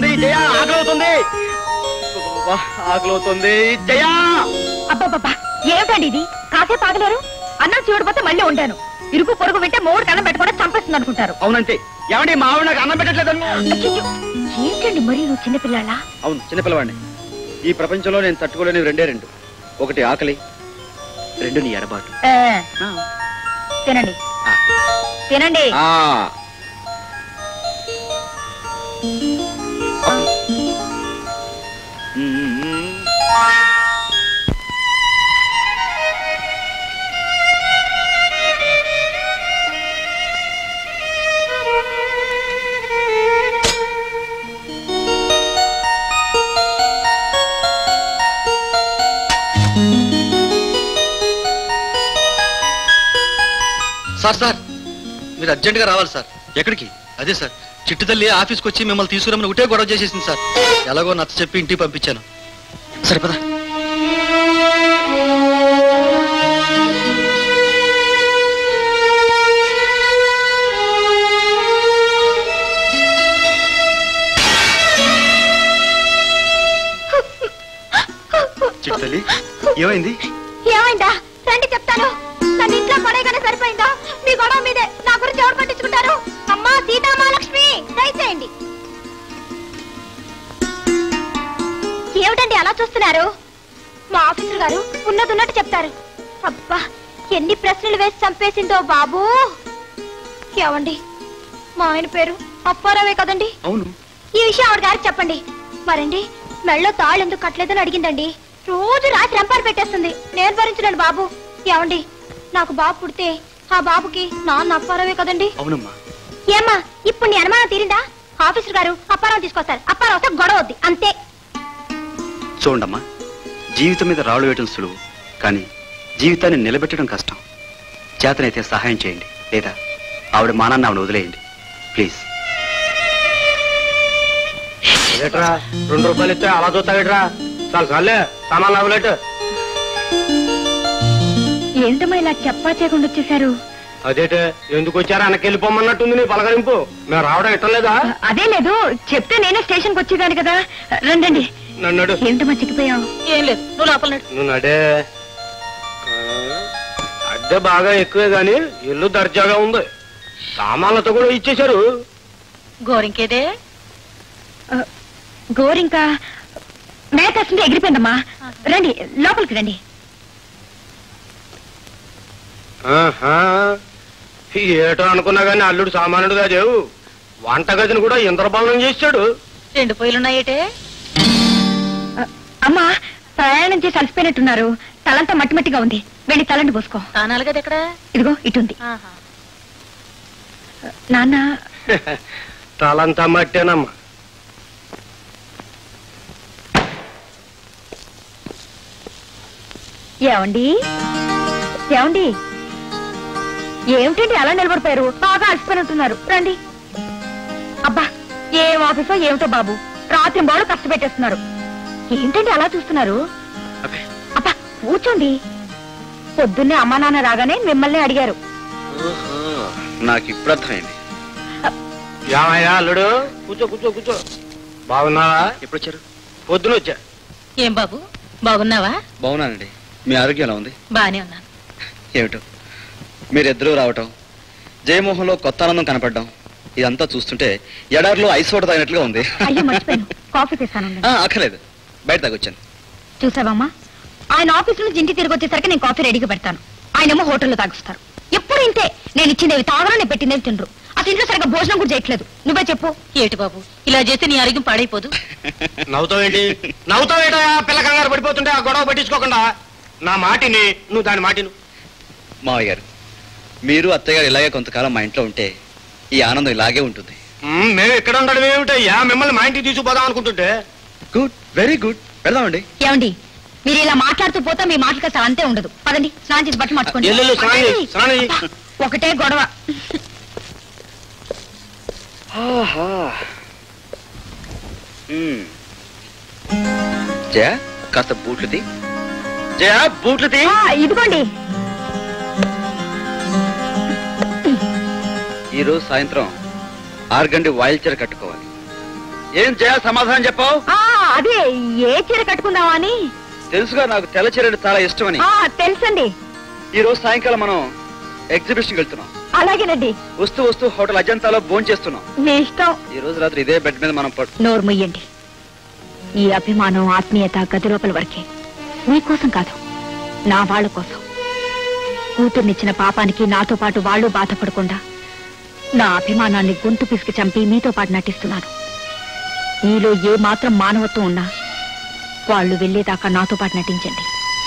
అవుతుంది జయ ఆకలి అవుతుంది అబ్బబ్బబ్బా, ఆకలి అవుతుంది జయ అబ్బాబ్బా ఏమిటండి ఇది కాసేపు ఆగలేరు అన్నం చూడపోతే మళ్ళీ ఉంటాను ఇరుగు పొరుగు వింటే మూడు కన్నం పెట్టుకుంటే చంపేస్తుంది అనుకుంటారు అవునంతే ఏమండి మా ఆవిడ నాకు అన్నం పెట్టట్లేదు అయ్యయ్యో, ఏంటండి మరి నువ్వు చిన్నపిల్లాళ్ళ అవును చిన్నపిల్లవాడిని ఈ ప్రపంచంలో నేను తట్టుకోలేని రెండే రెండు ఒకటి ఆకలి రెండు నీ ఎడబాటు తినండి ఆ. తినండి ఆ. మ్మ్. సార్ సార్ మీరు అర్జెంటుగా రావాలి సార్ ఎక్కడికి అదే సార్ చిట్టు తల్లి ఆఫీస్కి వచ్చి మిమ్మల్ని తీసుకురమ్మని ఒకటే గొడవ చేసేసింది సార్ ఎలాగో నచ్చ చెప్పి ఇంటికి పంపించాను సరిపదా చిట్టు తల్లి ఏమైంది ఏమైందా రండి చెప్తాను నన్ను ఇంట్లో పడేగానే సరిపోయిందా మీ గొడవ మీదే నా గురించి ఎవరు పట్టించుకుంటారు అమ్మా సీతామహాలక్ష్మి దయచేయండి ఏమిటండి అలా చూస్తున్నారు మా ఆఫీసర్ గారు ఉన్నది ఉన్నట్టు చెప్తారు అబ్బా ఎన్ని ప్రశ్నలు వేసి చంపేసిందో బాబూ ఏమండి మా ఆయన పేరు అప్పారావే కదండి అవును ఈ విషయం ఆవిడ గారికి చెప్పండి మరండి మెళ్ళో తాళ్ళు ఎందుకు కట్టలేదని అడిగిందండి రోజు రాత్రి రంపారు పెట్టేస్తుంది నేను భరించలేను బాబు ఏమండి నాకు బాబు పుడితే ఆ బాబుకి నాన్న అప్పారావే కదండి అవునమ్మా ఏమ్మా ఇప్పుడు నీ అనుమానం తీరిందా ఆఫీసర్ గారు అప్పారావు తీసుకొస్తారు అప్పారావు వస్తే గొడవ వద్ది అంతే చూడమ్మా జీవితం మీద రాళ్ళు వేయటం సులువు కానీ జీవితాన్ని నిలబెట్టడం కష్టం చేతనైతే సహాయం చేయండి లేదా ఆవిడ మానాన్ని ఆవిడ వదిలేయండి ప్లీజ్ ఏట్రా రెండు రూపాయలు ఇస్తే అలా చూస్తావేట్రా చాలు చాలే సామాన్ లాభలేట్ ఏంటమ్మా ఇలా చెప్పా చేయకుండా వచ్చేసారు అదేటే ఎందుకు వచ్చారా వెనక్కి వెళ్ళిపోమన్నట్టుంది నీ పలకరింపు మేము రావడం ఇట్టం లేదా అదే లేదు చెప్తే నేనే స్టేషన్కి వచ్చేదాన్ని కదా రండి నన్ను అడు. ఏంటమ్మా చిక్కిపోయావు ఏం లేదు నువ్వు లోపల నడు. నువ్వు నడే ఆ, అద్దె బాగా ఎక్కువే గాని ఇల్లు దర్జాగా ఉంది సామాన్లతో కూడా ఇచ్చేశారు గోరింకేదే గోరింకా మేకాసింది ఎగిరిపోయిందమ్మా రండి లోపలికి రండి ఆహా. ఏటో అనుకున్నా గాని అల్లుడు సామాన్యుడు కాదేవు వంటగదిని కూడా ఇంద్రభవనం చేశాడు రెండు పొయ్యిలున్నాయేటే అ, అమ్మా ప్రయాణం చేసి అలసిపోయినట్టున్నారు తలంతా మట్టి మట్టిగా ఉంది వెళ్ళి తలంటి పోసుకో తానాలి కదా ఇక్కడ ఇదిగో ఇటుంది ఆహా. నాన్న తలంతా మట్టేనమ్మా ఏమండి ఏమండి ఏమిటండి అలా నిలబడిపోయారు బాగా అలసిపోయినట్టున్నారు రండి అబ్బా ఏం ఆఫీసో ఏమిటో బాబు రాత్రి బాడు కష్టపెట్టేస్తున్నారు ఏంటండి అలా చూస్తున్నారు అబ్బే అబ్బా కూర్చోండి పొద్దున్నే అమ్మా నాన్న రాగానే మిమ్మల్ని అడిగారు ఓహో, నాకు ఇప్పుడు అర్థమైంది ఏమయ్యా అల్లుడు కూర్చో కూర్చో కూర్చో బాగున్నావా ఎప్పుడు వచ్చారు పొద్దున వచ్చా ఏం బాబు బాగున్నావా బాగున్నానండి మీ ఆరోగ్యం ఎలా ఉంది బానే ఉన్నాను ఏమిటో మీరిద్దరూ రావటం జయమోహన్లో కొత్త ఆనందం కనపడడం ఇదంతా చూస్తుంటే ఎడారిలో ఐస్ వాటర్ తాగినట్లుగా ఉంది అయ్యో మర్చిపోయాను కాఫీ తెస్తాను ఆ, అక్కర్లేదు బయట తాగొచ్చాను చూసావమ్మా ఆయన ఆఫీస్ నుంచి ఇంటికి తిరిగి వచ్చేసరికి నేను కాఫీ రెడీగా పెడతాను ఆయనేమో హోటల్లో తాగుస్తారు ఎప్పుడు ఇంతే నేను ఇచ్చిందేవి తాగరా నేను పెట్టిందేవి తినరు అసలు ఇంట్లో సరిగ్గా భోజనం కూడా చేయట్లేదు నువ్వే చెప్పు ఏటి బాబు ఇలా చేస్తే నీ ఆరోగ్యం పాడైపోదు నవ్వుతావేంటి నవ్వుతావేటయా పిల్ల కంగారు పడిపోతుంటే ఆ గొడవ పట్టించుకోకుండా నా మాటిని నువ్వు దాని మాటిను మావయ్య గారు మీరు అత్తయ్య గారు ఇలాగే కొంతకాలం మా ఇంట్లో ఉంటే ఈ ఆనందం ఇలాగే ఉంటుంది మ్మ్, మేము ఇక్కడ ఉండడం ఏమిటయ్యా మిమ్మల్ని మా ఇంటికి తీసుకుపోదాం అనుకుంటుంటే గుడ్ వెరీ గుడ్ వెళ్దామండి ఏమండి మీరు ఇలా మాట్లాడుతూ పోతే మీ మాటలకు అసలు అంతే ఉండదు పదండి స్నానం చేసి బట్టలు మార్చుకోండి ఎల్లుల్లి, స్నానం చేయి, పదండి. స్నానం చేయి. అబ్బా, ఒకటే గొడవ మ్మ్. జయ కాస్త బూట్లు తీ జయ బూట్లు తీ ఆ, ఇదిగోండి ఈ రోజు సాయంత్రం ఆరు గంటకి వాయిల్ చీర కట్టుకోవాలి ఏం చేయాలి సమాధానం చెప్పావు అదే ఏ చీర కట్టుకుందామా అని తెలుసుగా నాకు తెల్ల చీరలు చాలా ఇష్టమని తెలుసండి ఈ రోజు సాయంకాలం మనం ఎగ్జిబిషన్ వెళ్తున్నాం అలాగేనండి వస్తూ వస్తూ హోటల్ అజంతాలో భోజనం చేస్తున్నాం మీ ఇష్టం ఈ రోజు రాత్రి ఇదే బెడ్ మీద మనం పడు నోరు ముయ్యండి ఈ అభిమానం ఆత్మీయత గది లోపల వరకే మీకోసం కాదు నా వాళ్ళ కోసం కూతుర్నిచ్చిన పాపానికి నాతో పాటు వాళ్ళు బాధపడకుండా నా అభిమానాన్ని గొంతు పిసికి చంపి మీతో పాటు నటిస్తున్నాను మీలో ఏ మాత్రం మానవత్వం ఉన్నా వాళ్ళు వెళ్ళేదాకా నాతో పాటు నటించండి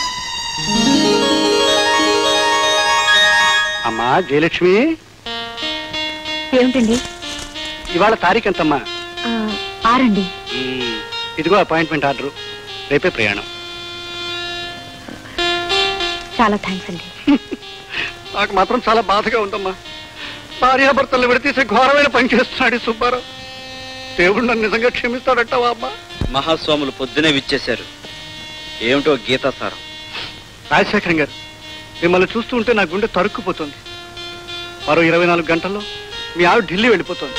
అమ్మా జయలక్ష్మి ఏమిటండి ఇవాళ తారీఖు ఎంతమ్మా ఆ, ఆరండి మ్మ్. ఇదిగో అపాయింట్మెంట్ ఆర్డర్ రేపే ప్రయాణం చాలా థ్యాంక్స్ అండి నాకు మాత్రం చాలా బాధగా ఉందమ్మా భార్యాభర్తలు విడతీసే ఘోరమైన పని చేస్తున్నాడు ఈ సుబ్బారావు దేవుడు నన్ను నిజంగా క్షమిస్తాడంటావా అమ్మా మహాస్వాములు పొద్దునే విచ్చేశారు ఏమిటో గీతాసారం రాజశేఖరం గారు మిమ్మల్ని చూస్తూ ఉంటే నా గుండె తరుక్కుపోతుంది మరో ఇరవై నాలుగు గంటల్లో మీ ఆవిడ ఢిల్లీ వెళ్ళిపోతుంది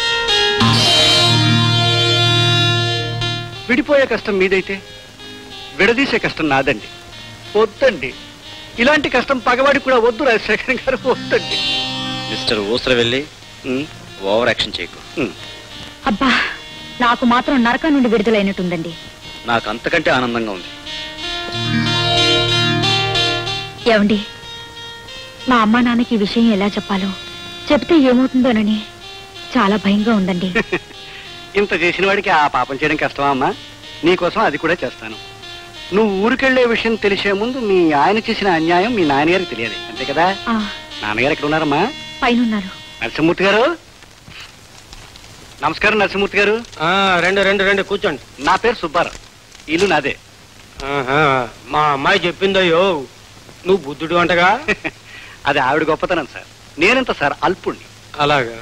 విడిపోయే కష్టం మీదైతే విడదీసే కష్టం నాదండి వద్దండి ఇలాంటి కష్టం పగవాడికి కూడా వద్దు రాజశేఖరం గారు వద్దండి మిస్టర్ ఊసర వెళ్ళి ఉమ్, ఓవర్ యాక్షన్ చేయకు ఉమ్. అబ్బా నాకు మాత్రం నరకం నుండి విడుదలైనట్టుందండి నాకు అంతకంటే ఆనందంగా ఉంది ఏమండి మా అమ్మా నాన్నకి ఈ విషయం ఎలా చెప్పాలో చెప్తే ఏమవుతుందోనని చాలా భయంగా ఉందండి ఇంత చేసిన వాడికి ఆ పాపం చేయడం కష్టమా అమ్మా నీకోసం అది కూడా చేస్తాను నువ్వు ఊరికెళ్లే విషయం తెలిసే ముందు మీ ఆయన చేసిన అన్యాయం మీ నాన్నగారికి తెలియాలి అంతే కదా ఆ నాన్నగారు ఎక్కడ ఉన్నారమ్మా పైనున్నారు నరసింహమూర్తి గారు నమస్కారం నరసింహమూర్తి గారు ఆ, రండి రండి రండి కూర్చోండి నా పేరు సుబ్బారావు ఇల్లు నాదే ఆహా, మా అమ్మాయి చెప్పిందయ్యో నువ్వు బుద్ధుడు అంటగా అది ఆవిడ గొప్పతనం సార్ నేనెంత సార్ అల్పుణ్ణి అలాగా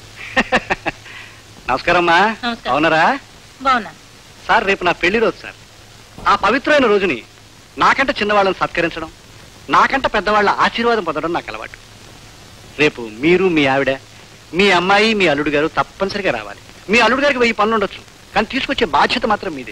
నమస్కారమ్మా నమస్కారం. అవునరా బాగున్నా సార్ రేపు నా పెళ్లి రోజు సార్ ఆ పవిత్రమైన రోజుని నాకంటే చిన్నవాళ్ళని సత్కరించడం నాకంటే పెద్దవాళ్ళ ఆశీర్వాదం పొందడం నాకు అలవాటు రేపు మీరు మీ ఆవిడ మీ అమ్మాయి మీ అల్లుడు గారు తప్పనిసరిగా రావాలి మీ అల్లుడు గారికి వెయ్యి పనులు ఉండొచ్చు కానీ తీసుకొచ్చే బాధ్యత మాత్రం మీదే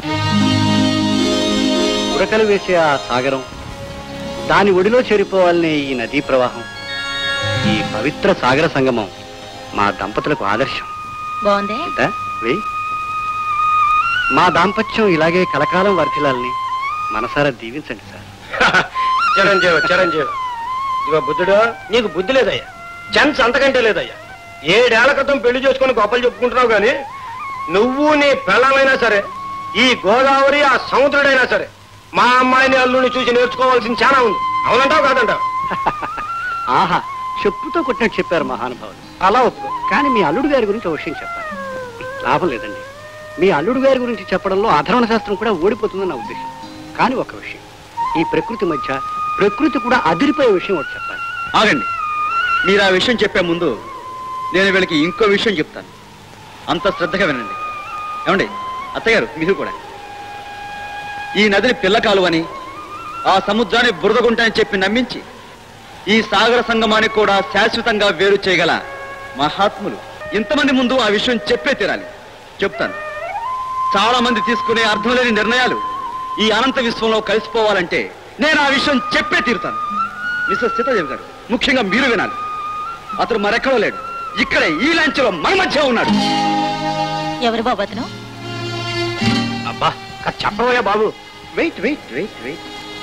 ఉరకలు వేసే ఆ సాగరం దాని ఒడిలో చేరిపోవాలనే ఈ నదీ ప్రవాహం ఈ పవిత్ర సాగర సంగమం మా దంపతులకు ఆదర్శం బాగుందే ఎంత వెయ్యి మా దాంపత్యం ఇలాగే కలకాలం వర్ధిల్లాలని మనసారా దీవించండి సార్ చిరంజీవి చిరంజీవి ఇదిగో బుద్ధుడు నీకు బుద్ధి లేదయ్యా ఛాన్స్ అంతకంటే లేదయ్యా ఏడేళ్ల క్రితం పెళ్లి చేసుకుని గొప్పలు చెప్పుకుంటున్నావు గాని నువ్వు నీ పిల్లమైనా సరే ఈ గోదావరి ఆ సముద్రుడైనా సరే మా అమ్మాయిని అల్లుని చూసి నేర్చుకోవాల్సింది చాలా ఉంది అవునంటావు కాదంటావు ఆహా చెప్పుతో కొట్టినట్టు చెప్పారు మహానుభావులు అలా ఒప్పుకో కానీ మీ అల్లుడు గారి గురించి ఒక విషయం చెప్పాలి లాభం లేదండి మీ అల్లుడు గారి గురించి చెప్పడంలో అధర్వణ శాస్త్రం కూడా ఓడిపోతుందని నా ఉద్దేశం కానీ ఒక విషయం ఈ ప్రకృతి మధ్య ప్రకృతి కూడా అదిరిపోయే విషయం ఒకటి చెప్పాలి ఆగండి మీరు ఆ విషయం చెప్పే ముందు నేను వీళ్ళకి ఇంకో విషయం చెప్తాను అంత శ్రద్ధగా వినండి ఏమండి అత్తగారు మీరు కూడా ఈ నదిని పిల్ల కాలువని ఆ సముద్రాన్ని బురదగుంటని చెప్పి నమ్మించి ఈ సాగర సంగమానికి కూడా శాశ్వతంగా వేరు చేయగల మహాత్ములు ఇంతమంది ముందు ఆ విషయం చెప్పే తీరాలి చెప్తాను చాలా మంది తీసుకునే అర్థం లేని నిర్ణయాలు ఈ అనంత విశ్వంలో కలిసిపోవాలంటే నేను ఆ విషయం చెప్పే తీరుతాను మిస్టర్ సీతాదేవి గారు ముఖ్యంగా మీరు వినాలి అతను మరెక్కడో లేడు ఇక్కడే ఈ లాంచ్లో మన మధ్య ఉన్నాడు ఎవరు బాబు అతను అబ్బా కాస్త చెప్పబోయా బాబు వెయిట్ వెయిట్ వెయిట్ వెయిట్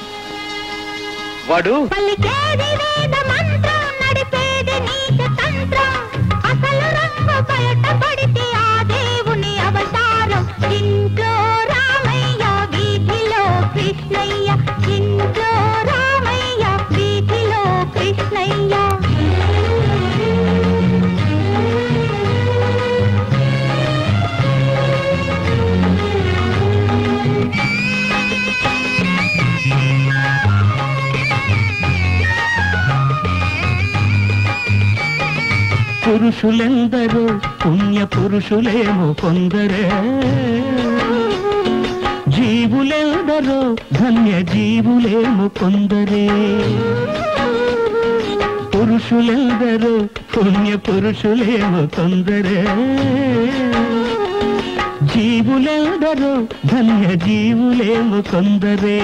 వాడు పలికేది వేద మంత్రం నడిపేది నీతి తంత్రం అసలు రంగు బయటపడితే ఆ దేవుని అవతారం ఇంట్లో రామయ్య వీధిలో కృష్ణయ్య ఇంట్లో రామయ్య వీధిలో కృష్ణయ్య పురుషులెందరూ పుణ్య పురుషులేమో కొందరే జీవులెందరో ధన్య జీవులేమో కొందరే పురుషులెందరూ పుణ్య పురుషులేమో కొందరే జీవులెందరో ధన్య జీవులేము కొందరే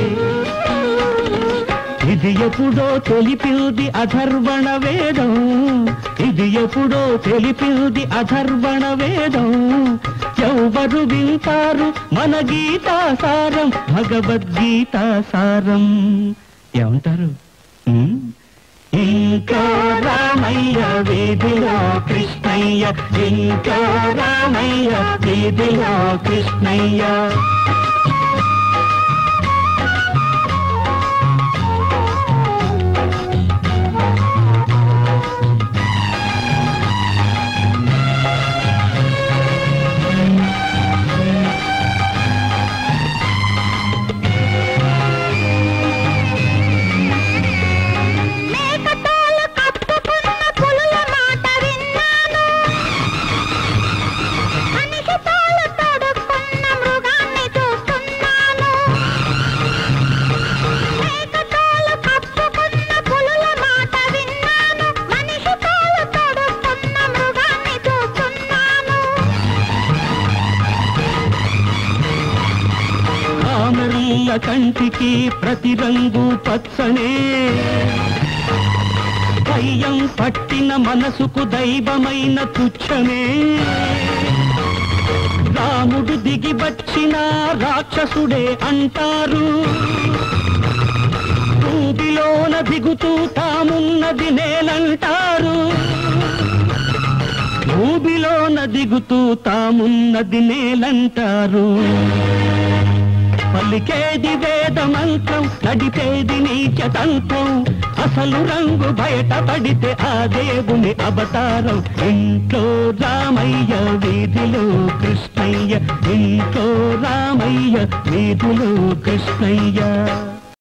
ఇది ఎప్పుడో తెలిపింది అధర్వణ వేదం ఇది ఎప్పుడో తెలిపింది అధర్వణ వేదం ఎవరు వింటారు మన గీతా సారం భగవద్గీతా సారం ఏమంటారు ఉమ్? ఇంకో రామయ్య వీధిలో కృష్ణయ్య ఇంకో రామయ్య వీధిలో కృష్ణయ్య మేకతోలు కప్పుకున్న పులుల మాట విన్నాను మనిషి తోలు తొడుక్కున్న మృగాన్ని చూస్తున్నాను మేకతోలు కప్పుకున్న పులుల మాట విన్నాను మనిషి తోలు తొడుక్కున్న మృగాన్ని చూస్తున్నాను కామెరుల కంటికి ప్రతి రంగు పచ్చనే దయ్యం పట్టిన మనసుకు దైవమైన తుచ్చమే రాముడు దిగి వచ్చిన రాక్షసుడే అంటారు భూమిలోన దిగుతూ తామున్నది నేలంటారు భూమిలోన దిగుతూ తామున్నది నేలంటారు పలికేది వేద మంత్రం నడిపేది నీచతంత్రం అసలు రంగు బయటపడితే ఆ దేవుని అవతారం ఇంట్లో రామయ్య వీధిలో కృష్ణయ్య ఇంట్లో రామయ్య వీధిలో కృష్ణయ్య